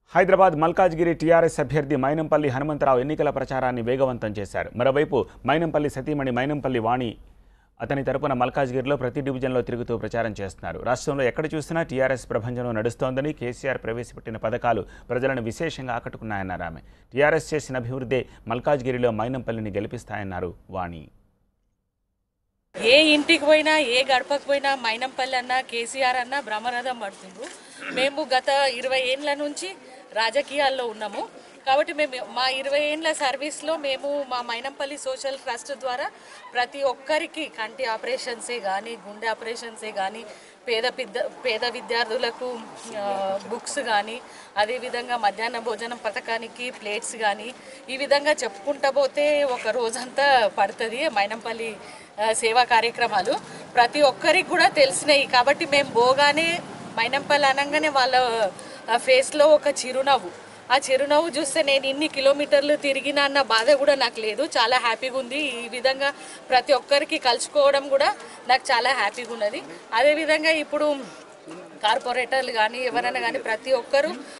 Hyderabad Malkajgiri TRS అభ్యర్థి మైనంపల్లి హనుమంతరావు ఎన్నికల ప్రచారాన్ని వేగవంతం చేశారు మరోవైపు మైనంపల్లి సతీమణి మైనంపల్లి వాణి అతని తరపున మల్కాజ్గిరిలో ప్రతి డివిజన్లో తిరుగుతూ ప్రచారం చేస్తున్నారు రాష్ట్రంలో ఎక్కడ చూసినా టీఆర్ఎస్ ప్రభంజనం నడుస్తోందని కేసీఆర్ ప్రవేశపెట్టిన పథకాలు ప్రజలను విశేషంగా ఆకట్టుకున్నాయన్నారు ఆమె టీఆర్ఎస్ చేసిన అభివృద్ధే మల్కాజ్గిరిలో మైనంపల్లిని గెలిపిస్తాయన్నారు వాణి ఏ ఇంటికి పోయినా ఏ గడపకు పోయినా మైనంపల్లి అన్న కేసీఆర్ అన్న బ్రహ్మరథం పడుతుండ్రు మేము గత ఇరవై ఏండ్ల నుంచి రాజకీయాల్లో ఉన్నాము కాబట్టి మేము మా ఇరవై ఏండ్ల సర్వీస్లో మేము మా మైనంపల్లి సోషల్ ట్రస్ట్ ద్వారా ప్రతి ఒక్కరికి కంటి ఆపరేషన్సే కానీ గుండె ఆపరేషన్సే కానీ పేద పిద్ద పేద విద్యార్థులకు ఆ, బుక్స్ కానీ అదేవిధంగా మధ్యాహ్న భోజనం పథకానికి ప్లేట్స్ కానీ ఈ విధంగా చెప్పుకుంటా పోతే ఒక రోజంతా పడుతుంది మైనంపల్లి ఆ, సేవా కార్యక్రమాలు ప్రతి ఒక్కరికి కూడా తెలిసినాయి కాబట్టి మేము పోగానే మైనంపల్లి అనగానే వాళ్ళ ఆ, ఫేస్లో ఒక చిరునవ్వు ఆ చిరునవ్వు చూస్తే నేను ఇన్ని కిలోమీటర్లు తిరిగినా అన్న బాధ కూడా నాకు లేదు చాలా హ్యాపీగా ఉంది ఈ విధంగా ప్రతి ఒక్కరికి కలుసుకోవడం కూడా నాకు చాలా హ్యాపీగా ఉన్నది అదేవిధంగా ఇప్పుడు కార్పొరేటర్లు కానీ ఎవరైనా కానీ ప్రతి ఒక్కరూ